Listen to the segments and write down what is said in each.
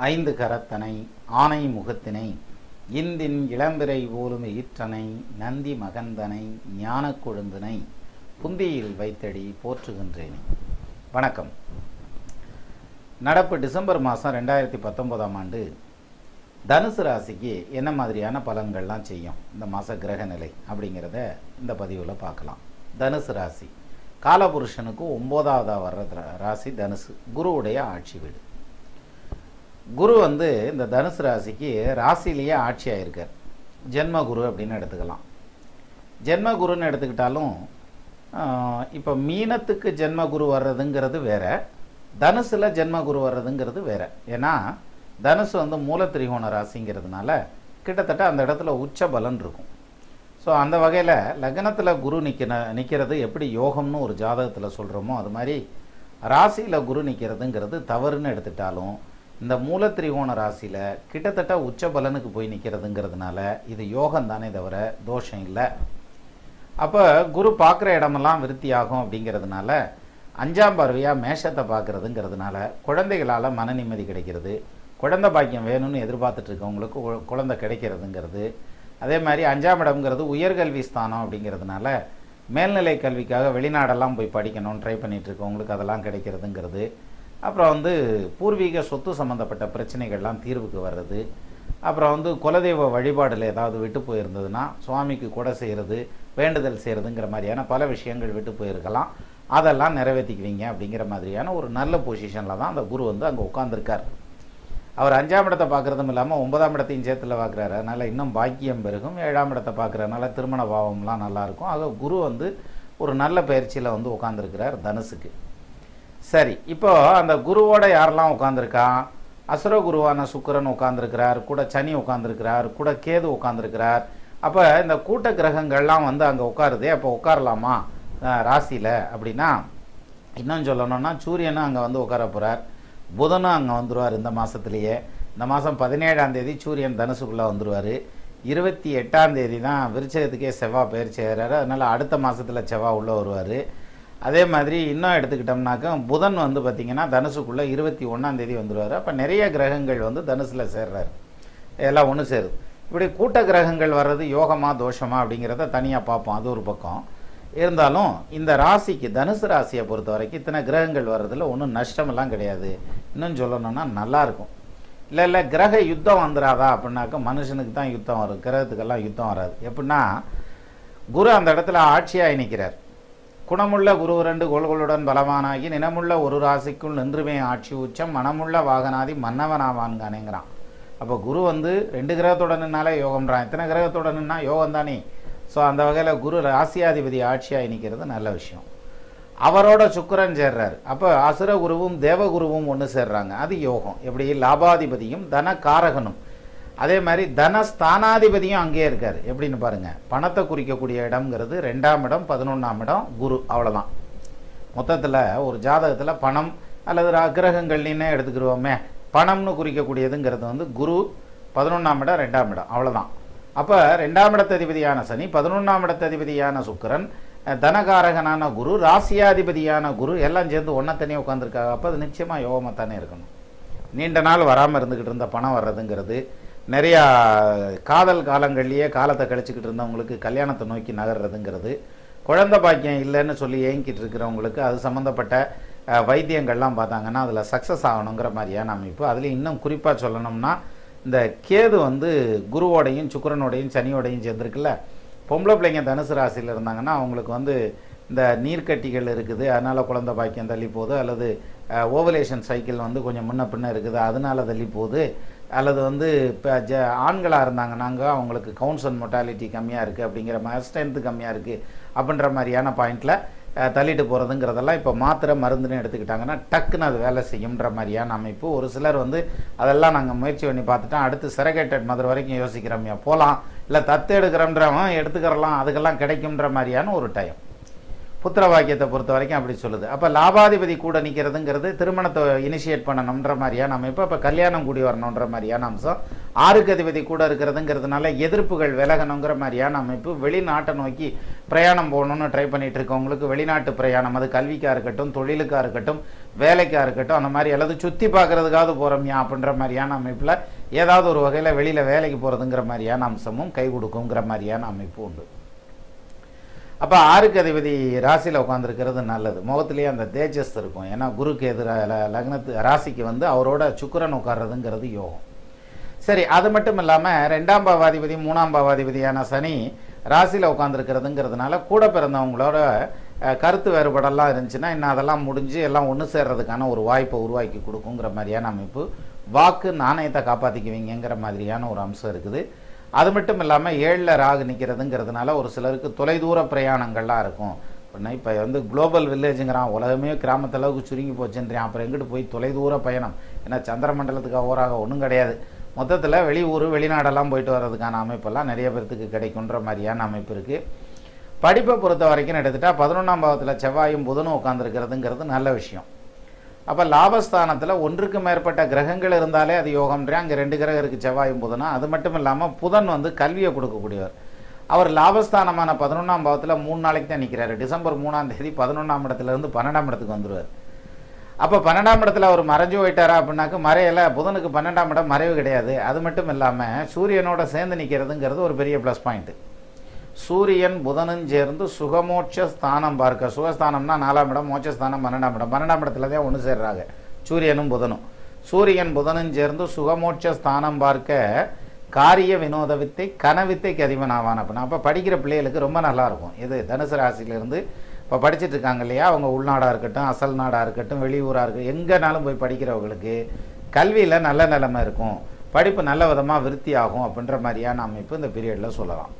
ஐந்து கரத்தனை ஆனை முகத்தினை இந்தின் இளம்பிறை போலும் ஈற்றனை நந்தி மகந்தனை ஞானக் கொழுந்தினை புந்தியில் வைத்தடி போற்றுகின்றேனே வணக்கம் நடப்பு டிசம்பர் மாதம் ரெண்டாயிரத்தி பத்தொம்போதாம் ஆண்டு தனுசு ராசிக்கு என்ன மாதிரியான பலன்கள்லாம் செய்யும் இந்த மாத கிரக நிலை அப்படிங்கிறத இந்த பதிவில் பார்க்கலாம் தனுசு ராசி காலபுருஷனுக்கு ஒம்போதாவதா வர்ற ர- ராசி தனுசு குருவுடைய ஆட்சி வீடு குரு வந்து இந்த தனுசு ராசிக்கு ராசியிலேயே ஆட்சி ஆயிருக்கார் ஜென்ம குரு அப்படின்னு எடுத்துக்கலாம் ஜென்ம குருன்னு எடுத்துக்கிட்டாலும் இப்போ மீனத்துக்கு ஜென்ம குரு வர்றதுங்கிறது வேற தனுசுல ஜென்ம குரு வர்றதுங்கிறது வேற ஏன்னா தனுசு வந்து மூல திரிகோண ராசிங்கிறதுனால கிட்டத்தட்ட அந்த இடத்துல உச்ச பலன் இருக்கும் ஸோ அந்த வகையில் லக்னத்தில் குரு நிற்கிற நிற்கிறது எப்படி யோகம்னு ஒரு ஜாதகத்தில் சொல்கிறோமோ அது மாதிரி ராசியில் குரு நிற்கிறதுங்கிறது தவறுன்னு எடுத்துட்டாலும் இந்த மூல திரிகோண ராசியில் கிட்டத்தட்ட உச்ச பலனுக்கு போய் நிற்கிறதுங்கிறதுனால இது யோகம் தானே தவிர தோஷம் இல்லை அப்போ குரு பார்க்குற இடமெல்லாம் விருத்தியாகும் அப்படிங்கிறதுனால அஞ்சாம் பார்வையாக மேஷத்தை பார்க்கறதுங்கிறதுனால குழந்தைகளால் மன நிம்மதி கிடைக்கிறது குழந்தை பாக்கியம் வேணும்னு எதிர்பார்த்துட்டு இருக்கவங்களுக்கு கு- குழந்தை கிடைக்கிறதுங்கிறது அதே மாதிரி அஞ்சாம் இடம்ங்கிறது உயர்கல்வி ஸ்தானம் அப்படிங்கிறதுனால மேல்நிலை கல்விக்காக வெளிநாடெல்லாம் போய் படிக்கணும்னு ட்ரை பண்ணிட்டு இருக்கவங்களுக்கு அதெல்லாம் கிடைக்கிறதுங்கிறது அப்புறம் வந்து பூர்வீக சொத்து சம்மந்தப்பட்ட பிரச்சனைகள்லாம் தீர்வுக்கு வர்றது அப்புறம் வந்து குலதெய்வ வழிபாடில் ஏதாவது விட்டு போயிருந்ததுன்னா சுவாமிக்கு கொடை செய்கிறது வேண்டுதல் செய்கிறதுங்கிற மாதிரியான பல விஷயங்கள் விட்டு போயிருக்கலாம் அதெல்லாம் நிறைவேற்றிக்குவீங்க அப்படிங்கிற மாதிரியான ஒரு நல்ல பொசிஷனில் தான் அந்த குரு வந்து அங்கே உட்காந்துருக்கார் அவர் அஞ்சாம் இடத்தை பார்க்குறதும் இல்லாமல் ஒன்பதாம் இடத்தையும் சேர்த்துல பார்க்குறாரு அதனால் இன்னும் பாக்கியம் பெருகும் ஏழாம் இடத்தை பார்க்குறதுனால திருமண பாவம்லாம் நல்லா இருக்கும் ஆக குரு வந்து ஒரு நல்ல பயிற்சியில் வந்து உட்காந்துருக்கிறார் தனுசுக்கு சரி இப்போ அந்த குருவோட யாரெல்லாம் உட்காந்துருக்கான் அசுர குருவான சுக்கிரன் உட்காந்துருக்கிறார் கூட சனி உட்காந்துருக்கிறார் கூட கேது உட்காந்துருக்கிறார் அப்போ இந்த கூட்ட கிரகங்கள்லாம் வந்து அங்கே உட்காருதே அப்போ உட்காரலாமா ராசியில் அப்படின்னா இன்னும் சொல்லணும்னா சூரியனும் அங்கே வந்து உட்கார போகிறார் புதனும் அங்கே வந்துருவார் இந்த மாதத்துலேயே இந்த மாதம் பதினேழாம் தேதி சூரியன் தனுசுக்குள்ளே வந்துருவார் இருபத்தி எட்டாம் தேதி தான் விருச்சகத்துக்கே செவ்வாய் பயிற்சி செய்கிறாரு அதனால் அடுத்த மாதத்தில் செவ்வாய் உள்ளே வருவார் அதே மாதிரி இன்னும் எடுத்துக்கிட்டோம்னாக்க புதன் வந்து பார்த்திங்கன்னா தனுசுக்குள்ளே இருபத்தி ஒன்றாம் தேதி வந்துருவார் அப்போ நிறைய கிரகங்கள் வந்து தனுசில் சேர்றாரு எல்லாம் ஒன்று சேருது இப்படி கூட்ட கிரகங்கள் வர்றது யோகமா தோஷமா அப்படிங்கிறத தனியாக பார்ப்போம் அது ஒரு பக்கம் இருந்தாலும் இந்த ராசிக்கு தனுசு ராசியை பொறுத்த வரைக்கும் இத்தனை கிரகங்கள் வர்றதுல ஒன்றும் நஷ்டமெல்லாம் கிடையாது இன்னும் சொல்லணும்னா நல்லா இருக்கும் இல்லை இல்லை கிரக யுத்தம் வந்துடாதா அப்படின்னாக்க மனுஷனுக்கு தான் யுத்தம் வரும் கிரகத்துக்கெல்லாம் யுத்தம் வராது எப்படின்னா குரு அந்த இடத்துல ஆட்சியாக நிற்கிறார் குணமுள்ள குரு ரெண்டு கோள்களுடன் பலவானாகி நினமுள்ள ஒரு ராசிக்குள் நின்றுமே ஆட்சி உச்சம் மனமுள்ள வாகனாதி மன்னவனாவான்கானேங்கிறான் அப்போ குரு வந்து ரெண்டு கிரகத்தோட நின்னாலே யோகம்ன்றான் எத்தனை கிரகத்தோட நின்னா யோகம் தானே ஸோ அந்த வகையில் குரு ராசியாதிபதி ஆட்சியாக நிற்கிறது நல்ல விஷயம் அவரோட சுக்கிரன் சேர்றாரு அப்போ அசுர குருவும் தேவகுருவும் ஒன்று சேர்றாங்க அது யோகம் எப்படி லாபாதிபதியும் தன காரகனும் அதே மாதிரி தனஸ்தானாதிபதியும் அங்கேயே இருக்கார் எப்படின்னு பாருங்க பணத்தை குறிக்கக்கூடிய இடம்ங்கிறது ரெண்டாம் இடம் பதினொன்றாம் இடம் குரு அவ்வளோதான் மொத்தத்தில் ஒரு ஜாதகத்தில் பணம் அல்லது ரா- கிரகங்கள்னே எடுத்துக்கிடுவோமே பணம்னு குறிக்கக்கூடியதுங்கிறது வந்து குரு பதினொன்றாம் இடம் ரெண்டாம் இடம் அவ்வளோதான் அப்போ ரெண்டாம் இடத்ததிபதியான சனி பதினொன்றாம் இடத்ததிபதியான சுக்கிரன் அஹ், தனகாரகனான குரு ராசியாதிபதியான குரு எல்லாம் சேர்ந்து ஒன்றா தனியாக உட்காந்துருக்காங்க அப்போ அது நிச்சயமாக யோகமாக தானே இருக்கணும் நீண்ட நாள் வராமல் இருந்துக்கிட்டு இருந்த பணம் வர்றதுங்கிறது நிறையா காதல் காலங்கள்லேயே காலத்தை கழிச்சுக்கிட்டு இருந்தவங்களுக்கு கல்யாணத்தை நோக்கி நகர்றதுங்கிறது குழந்தை பாக்கியம் இல்லைன்னு சொல்லி ஏங்கிட்டு இருக்கிறவங்களுக்கு அது சம்மந்தப்பட்ட அஹ், வைத்தியங்கள்லாம் பார்த்தாங்கன்னா அதில் சக்ஸஸ் ஆகணுங்கிற மாதிரியான அமைப்பு அதில் இன்னும் குறிப்பாக சொல்லணும்னா இந்த கேது வந்து குருவோடையும் சுக்கிரனோடையும் சனியோடையும் சேர்ந்துருக்குல்ல பொம்பளை பிள்ளைங்க தனுசு ராசியில் இருந்தாங்கன்னா அவங்களுக்கு வந்து இந்த நீர்க்கட்டிகள் இருக்குது அதனால் குழந்தை பாக்கியம் தள்ளி போகுது அல்லது ஓவலேஷன் சைக்கிள் வந்து கொஞ்சம் முன்ன பின்ன இருக்குது அதனால தள்ளி போகுது அல்லது வந்து இப்போ ஜ ஆண்களாக இருந்தாங்கன்னாங்க அவங்களுக்கு கவுன்ஸ் அண்ட் மொட்டாலிட்டி கம்மியாக இருக்குது அப்படிங்கிற மாதிரி ஸ்ட்ரென்த்து கம்மியாக இருக்குது அப்படின்ற மாதிரியான பாயிண்டில் தள்ளிட்டு போகிறதுங்கிறதெல்லாம் இப்போ மாத்திரை மருந்துன்னு எடுத்துக்கிட்டாங்கன்னா டக்குன்னு அது வேலை செய்யுன்ற மாதிரியான அமைப்பு ஒரு சிலர் வந்து அதெல்லாம் நாங்கள் முயற்சி பண்ணி பார்த்துட்டோம் அடுத்து செரகேட்டட் மதுரை வரைக்கும் யோசிக்கிறோம்யா போகலாம் இல்லை தத்து எடுக்கிறோன்றவன் எடுத்துக்கிறலாம் அதுக்கெல்லாம் கிடைக்கும்ன்ற மாதிரியான ஒரு டைம் புத்திர வாக்கியத்தை பொறுத்த வரைக்கும் அப்படி சொல்லுது அப்போ லாபாதிபதி கூட நிற்கிறதுங்கிறது திருமணத்தை இனிஷியேட் பண்ணணுன்ற மாதிரியான அமைப்பு அப்போ கல்யாணம் கூடி வரணுன்ற மாதிரியான அம்சம் ஆறுக்கு அதிபதி கூட இருக்கிறதுங்கிறதுனால எதிர்ப்புகள் விலகணுங்கிற மாதிரியான அமைப்பு வெளிநாட்டை நோக்கி பிரயாணம் போகணும்னு ட்ரை பண்ணிட்டு இருக்கவங்களுக்கு வெளிநாட்டு பிரயாணம் அது கல்விக்காக இருக்கட்டும் தொழிலுக்காக இருக்கட்டும் வேலைக்காக இருக்கட்டும் அந்த மாதிரி அல்லது சுற்றி பார்க்கறதுக்காவது போகிறோம்யா அப்படின்ற மாதிரியான அமைப்பில் ஏதாவது ஒரு வகையில் வெளியில் வேலைக்கு போகிறதுங்கிற மாதிரியான அம்சமும் கை கொடுக்குங்கிற மாதிரியான அமைப்பு உண்டு அப்போ ஆறுக்கு அதிபதி ராசியில் உட்காந்துருக்கிறது நல்லது முகத்திலேயே அந்த தேஜஸ் இருக்கும் ஏன்னா குருக்கு எதிராக லக்னத்து ராசிக்கு வந்து அவரோட சுக்கிரன் உட்கார்றதுங்கிறது யோகம் சரி அது மட்டும் இல்லாமல் ரெண்டாம் பாவாதிபதி மூணாம் பாவாதிபதியான சனி ராசியில் உட்காந்துருக்கிறதுங்கிறதுனால கூட பிறந்தவங்களோட அஹ், கருத்து வேறுபாடெல்லாம் இருந்துச்சுன்னா இன்னும் அதெல்லாம் முடிஞ்சு எல்லாம் ஒன்று சேர்றதுக்கான ஒரு வாய்ப்பை உருவாக்கி கொடுக்குங்கிற மாதிரியான அமைப்பு வாக்கு நாணயத்தை காப்பாற்றிக்குவீங்கிற மாதிரியான ஒரு அம்சம் இருக்குது அது மட்டும் இல்லாமல் ஏழில் ராகு நிற்கிறதுங்கிறதுனால ஒரு சிலருக்கு தொலைதூர பிரயாணங்கள்லாம் இருக்கும் இப்போ இப்போ வந்து குளோபல் வில்லேஜுங்கிறான் உலகமே கிராமத்து அளவுக்கு சுருங்கி போச்சுன்றான் அப்புறம் எங்கிட்டு போய் தொலைதூர பயணம் ஏன்னா சந்திரமண்டலத்துக்கு ஓராக ஒன்றும் கிடையாது மொத்தத்தில் வெளியூர் வெளிநாடெல்லாம் போயிட்டு வர்றதுக்கான அமைப்பெல்லாம் நிறைய பேர்த்துக்கு கிடைக்குன்ற மாதிரியான அமைப்பு இருக்குது படிப்பை பொறுத்த வரைக்கும் எடுத்துட்டா பதினொன்றாம் பாவத்தில் செவ்வாயும் புதனும் உட்காந்துருக்கிறதுங்கிறது நல்ல விஷயம் அப்போ லாபஸ்தானத்தில் ஒன்றுக்கு மேற்பட்ட கிரகங்கள் இருந்தாலே அது யோகம்ன்றே அங்கே ரெண்டு கிரகம் இருக்குது செவ்வாயும் புதனும் அது மட்டும் இல்லாமல் புதன் வந்து கல்வியை கொடுக்கக்கூடியவர் அவர் லாபஸ்தானமான பதினொன்றாம் பாவத்தில் மூணு நாளைக்கு தான் நிற்கிறாரு டிசம்பர் மூணாம் தேதி பதினொன்றாம் இடத்துலேருந்து பன்னெண்டாம் இடத்துக்கு வந்துடுவார் அப்போ பன்னெண்டாம் இடத்துல அவர் மறைஞ்சு போயிட்டாரா அப்படின்னாக்க மறையல புதனுக்கு பன்னெண்டாம் இடம் மறைவு கிடையாது அது மட்டும் இல்லாமல் சூரியனோட சேர்ந்து நிற்கிறதுங்கிறது ஒரு பெரிய ப்ளஸ் பாயிண்ட் சூரியன் புதனும் சேர்ந்து சுகமோட்ச ஸ்தானம் பார்க்க சுகஸ்தானம்னா நாலாம் இடம் மோட்சஸ்தானம் பன்னெண்டாம் இடம் பன்னெண்டாம் இடத்துல தான் ஒன்று சேர்றாங்க சூரியனும் புதனும் சூரியன் புதனும் சேர்ந்து சுகமோட்ச ஸ்தானம் பார்க்க காரிய வினோத வித்தை கனவித்தைக்கு அதிபன் ஆவான் அப்படின்னா அப்போ படிக்கிற பிள்ளைகளுக்கு ரொம்ப நல்லா இருக்கும் இது தனுசு ராசியிலிருந்து இப்போ படிச்சுட்டு இருக்காங்க இல்லையா அவங்க உள்நாடாக இருக்கட்டும் அசல் நாடாக இருக்கட்டும் வெளியூராக இருக்கட்டும் எங்கேனாலும் போய் படிக்கிறவங்களுக்கு கல்வியில் நல்ல நிலைமை இருக்கும் படிப்பு நல்ல விதமாக விருத்தி ஆகும் அப்படின்ற மாதிரியான அமைப்பு இந்த பீரியடில் சொல்லலாம்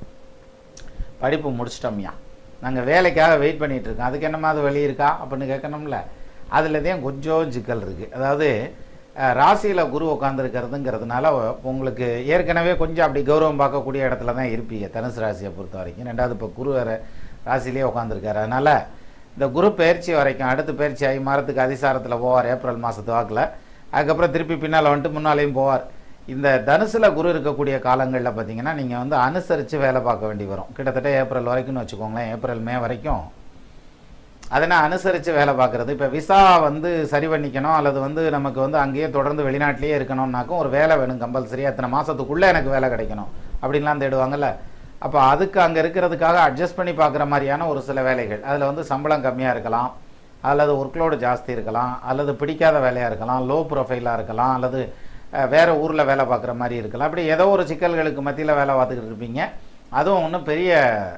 படிப்பு முடிச்சிட்டோம்யா நாங்கள் வேலைக்காக வெயிட் பண்ணிட்டு இருக்கோம் அதுக்கு என்னமாவது வழி இருக்கா அப்படின்னு கேட்கணும்ல அதில் தான் கொஞ்சம் சிக்கல் இருக்குது அதாவது ராசியில் குரு உட்காந்துருக்கிறதுங்கிறதுனால உங்களுக்கு ஏற்கனவே கொஞ்சம் அப்படி கௌரவம் பார்க்கக்கூடிய இடத்துல தான் இருப்பீங்க தனுசு ராசியை பொறுத்த வரைக்கும் ரெண்டாவது இப்போ குரு வேறு ராசியிலே உட்காந்துருக்காரு அதனால் இந்த குரு பயிற்சி வரைக்கும் அடுத்து பயிற்சி ஆகி மரத்துக்கு அதிசாரத்தில் போவார் ஏப்ரல் மாதத்து வாக்கில் அதுக்கப்புறம் திருப்பி பின்னால் வந்துட்டு முன்னாலேயும் போவார் இந்த தனுசில் குரு இருக்கக்கூடிய காலங்களில் பார்த்தீங்கன்னா நீங்கள் வந்து அனுசரித்து வேலை பார்க்க வேண்டி வரும் கிட்டத்தட்ட ஏப்ரல் வரைக்கும்னு வச்சுக்கோங்களேன் ஏப்ரல் மே வரைக்கும் அதனால் அனுசரித்து வேலை பார்க்குறது இப்போ விசா வந்து சரி பண்ணிக்கணும் அல்லது வந்து நமக்கு வந்து அங்கேயே தொடர்ந்து வெளிநாட்டிலேயே இருக்கணும்னாக்கும் ஒரு வேலை வேணும் கம்பல்சரி அத்தனை மாதத்துக்குள்ளே எனக்கு வேலை கிடைக்கணும் அப்படின்லாம் தேடுவாங்கல்ல அப்போ அதுக்கு அங்கே இருக்கிறதுக்காக அட்ஜஸ்ட் பண்ணி பார்க்குற மாதிரியான ஒரு சில வேலைகள் அதில் வந்து சம்பளம் கம்மியாக இருக்கலாம் அல்லது ஒர்க்லோடு ஜாஸ்தி இருக்கலாம் அல்லது பிடிக்காத வேலையாக இருக்கலாம் லோ ப்ரொஃபைலாக இருக்கலாம் அல்லது அஹ், வேற ஊரில் வேலை பார்க்குற மாதிரி இருக்கலாம் அப்படி ஏதோ ஒரு சிக்கல்களுக்கு மத்தியில் வேலை பார்த்துக்கிட்டு இருப்பீங்க அதுவும் ஒன்றும் பெரிய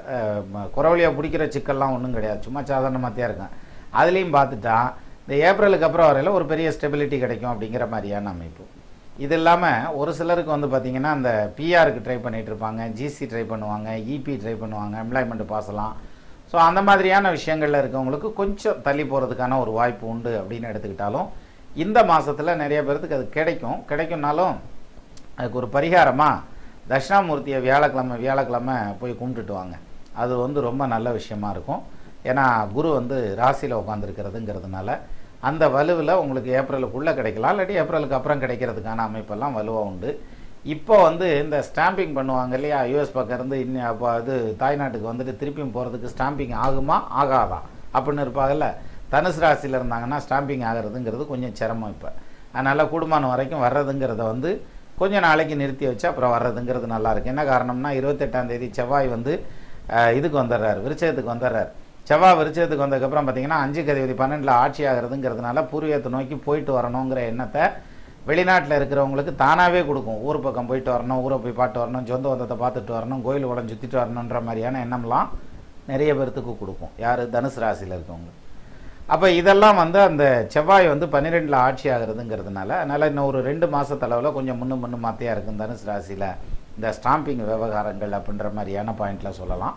குறவழியாக பிடிக்கிற சிக்கல்லாம் ஒன்றும் கிடையாது சும்மா சாதாரணமாக தான் இருக்கும் அதுலேயும் பார்த்துட்டா இந்த ஏப்ரலுக்கு அப்புறம் வரையில் ஒரு பெரிய ஸ்டெபிலிட்டி கிடைக்கும் அப்படிங்கிற மாதிரியான அமைப்பு இது இல்லாமல் ஒரு சிலருக்கு வந்து பார்த்திங்கன்னா அந்த பிஆருக்கு ட்ரை பண்ணிட்டு இருப்பாங்க ஜிசி ட்ரை பண்ணுவாங்க இபி ட்ரை பண்ணுவாங்க எம்ப்ளாய்மெண்ட் பாசலாம் ஸோ அந்த மாதிரியான விஷயங்களில் இருக்கவங்களுக்கு கொஞ்சம் தள்ளி போகிறதுக்கான ஒரு வாய்ப்பு உண்டு அப்படின்னு எடுத்துக்கிட்டாலும் இந்த மாதத்தில் நிறைய பேர்த்துக்கு அது கிடைக்கும் கிடைக்கும்னாலும் அதுக்கு ஒரு பரிகாரமாக தட்சிணாமூர்த்தியை வியாழக்கிழமை வியாழக்கிழமை போய் கும்பிட்டுட்டு வாங்க அது வந்து ரொம்ப நல்ல விஷயமா இருக்கும் ஏன்னா குரு வந்து ராசியில் உட்காந்துருக்கிறதுங்கிறதுனால அந்த வலுவில் உங்களுக்கு ஏப்ரலுக்குள்ளே கிடைக்கலாம் இல்லாட்டி ஏப்ரலுக்கு அப்புறம் கிடைக்கிறதுக்கான அமைப்பெல்லாம் வலுவாக உண்டு இப்போ வந்து இந்த ஸ்டாம்பிங் பண்ணுவாங்க இல்லையா யூஎஸ் பக்கம் இருந்து இன்னும் அப்போ அது தாய்நாட்டுக்கு வந்துட்டு திருப்பியும் போகிறதுக்கு ஸ்டாம்பிங் ஆகுமா ஆகாதா அப்படின்னு இருப்பாங்கல்ல தனுசு ராசியில் இருந்தாங்கன்னா ஸ்டாம்பிங் ஆகிறதுங்கிறது கொஞ்சம் சிரமம் இப்போ அதனால் கூடுமான வரைக்கும் வர்றதுங்கிறத வந்து கொஞ்ச நாளைக்கு நிறுத்தி வச்சு அப்புறம் வர்றதுங்கிறது நல்லா இருக்கு என்ன காரணம்னா இருபத்தெட்டாம் தேதி செவ்வாய் வந்து அஹ், இதுக்கு வந்துடுறாரு விருச்சகத்துக்கு வந்துடுறாரு செவ்வாய் விருச்சகத்துக்கு வந்ததுக்கப்புறம் பார்த்தீங்கன்னா அஞ்சு கதிபதி பன்னெண்டில் ஆட்சி ஆகிறதுங்கிறதுனால பூர்வீகத்தை நோக்கி போயிட்டு வரணுங்கிற எண்ணத்தை வெளிநாட்டில் இருக்கிறவங்களுக்கு தானாகவே கொடுக்கும் ஊர் பக்கம் போயிட்டு வரணும் ஊரை போய் பாட்டு வரணும் சொந்த பந்தத்தை பார்த்துட்டு வரணும் கோயில் உடம்பு சுற்றிட்டு வரணுன்ற மாதிரியான எண்ணம்லாம் நிறைய பேர்த்துக்கு கொடுக்கும் யார் தனுசு ராசியில் இருக்கவங்க அப்போ இதெல்லாம் வந்து அந்த செவ்வாய் வந்து பன்னிரெண்டில் ஆட்சி ஆகிறதுங்கிறதுனால அதனால் இன்னும் ஒரு ரெண்டு மாதத்தளவில் கொஞ்சம் முன்னு முன்னு மாத்தையாக இருக்கும் தனுசு ராசியில் இந்த ஸ்டாம்பிங் விவகாரங்கள் அப்படின்ற மாதிரியான பாயிண்டில் சொல்லலாம்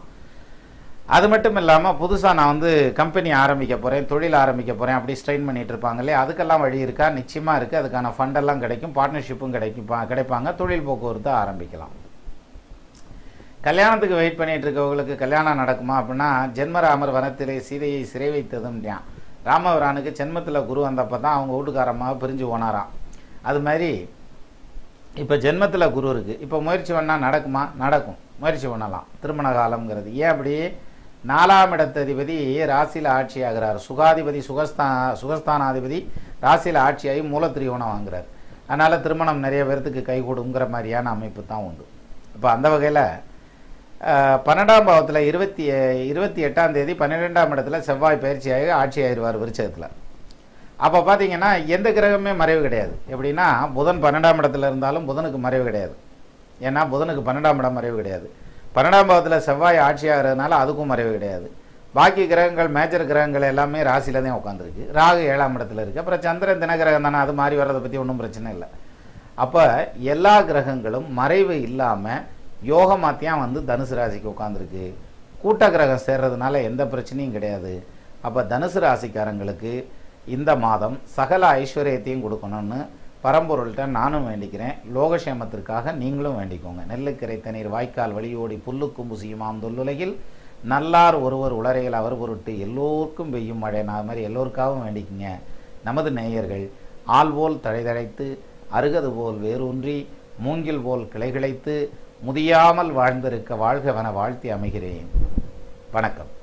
அது மட்டும் இல்லாமல் புதுசாக நான் வந்து கம்பெனி ஆரம்பிக்க போகிறேன் தொழில் ஆரம்பிக்க போகிறேன் அப்படி ஸ்ட்ரெயின் பண்ணிட்டு இருப்பாங்களே அதுக்கெல்லாம் வழி இருக்கா நிச்சயமாக இருக்குது அதுக்கான ஃபண்டெல்லாம் கிடைக்கும் பார்ட்னர்ஷிப்பும் கிடைக்கும் பா- கிடைப்பாங்க தொழில் போக்குவரத்து ஆரம்பிக்கலாம் கல்யாணத்துக்கு வெயிட் பண்ணிட்டு இருக்கவங்களுக்கு கல்யாணம் நடக்குமா அப்படின்னா ஜென்மராமர் வனத்திலே சீதையை சிறை வைத்ததும் ராமவரானுக்கு ஜென்மத்தில் குரு வந்தப்போ தான் அவங்க வீட்டுக்காரம்மா பிரிஞ்சு போனாராம் அது மாதிரி இப்போ ஜென்மத்தில் குரு இருக்குது இப்போ முயற்சி பண்ணால் நடக்குமா நடக்கும் முயற்சி பண்ணலாம் திருமண காலம்ங்கிறது ஏன் அப்படி நாலாம் இடத்ததிபதி ராசியில் ஆட்சி ஆகிறார் சுகாதிபதி சுகஸ்தா சுகஸ்தானாதிபதி ராசியில் ஆட்சியாகி மூலத்திரியோணம் வாங்குறார் அதனால் திருமணம் நிறைய பேர்த்துக்கு கை கொடுங்கிற மாதிரியான அமைப்பு தான் உண்டு இப்போ அந்த வகையில் பன்னெண்டாம் பாவத்தில் இருபத்தி இருபத்தி எட்டாம் தேதி பன்னிரெண்டாம் இடத்துல செவ்வாய் பயிற்சியாகி ஆட்சி ஆயிடுவார் விருச்சகத்தில் அப்போ பார்த்தீங்கன்னா எந்த கிரகமே மறைவு கிடையாது எப்படின்னா புதன் பன்னெண்டாம் இடத்துல இருந்தாலும் புதனுக்கு மறைவு கிடையாது ஏன்னா புதனுக்கு பன்னெண்டாம் இடம் மறைவு கிடையாது பன்னெண்டாம் பாவத்தில் செவ்வாய் ஆட்சி ஆகிறதுனால அதுக்கும் மறைவு கிடையாது பாக்கி கிரகங்கள் மேஜர் கிரகங்கள் எல்லாமே ராசியில தான் உட்காந்துருக்கு ராகு ஏழாம் இடத்துல இருக்குது அப்புறம் சந்திரன் தினகிரகம் தானே அது மாறி வர்றதை பற்றி ஒன்றும் பிரச்சனை இல்லை அப்போ எல்லா கிரகங்களும் மறைவு இல்லாமல் யோகமாத்தியம் வந்து தனுசு ராசிக்கு உட்காந்துருக்கு கூட்ட கிரகம் சேர்றதுனால எந்த பிரச்சனையும் கிடையாது அப்போ தனுசு ராசிக்காரங்களுக்கு இந்த மாதம் சகல ஐஸ்வர்யத்தையும் கொடுக்கணும்னு பரம்பொருள்கிட்ட நானும் வேண்டிக்கிறேன் லோகக்ஷேமத்திற்காக நீங்களும் வேண்டிக்கோங்க நெல்லுக்கரை தண்ணீர் வாய்க்கால் வழியோடி புல்லுக்கும் புசியுமாம் தொல்லுலகில் நல்லார் ஒருவர் உளரையில் அவர் பொருட்டு எல்லோருக்கும் பெய்யும் மழை நான் மாதிரி எல்லோருக்காகவும் வேண்டிக்குங்க நமது நேயர்கள் ஆள் போல் தழைதழைத்து அருகது போல் வேரூன்றி மூங்கில் போல் கிளைகிளைத்து முதியாமல் வாழ்ந்திருக்க வாழ்கவென வாழ்த்தி அமைகிறேன் வணக்கம்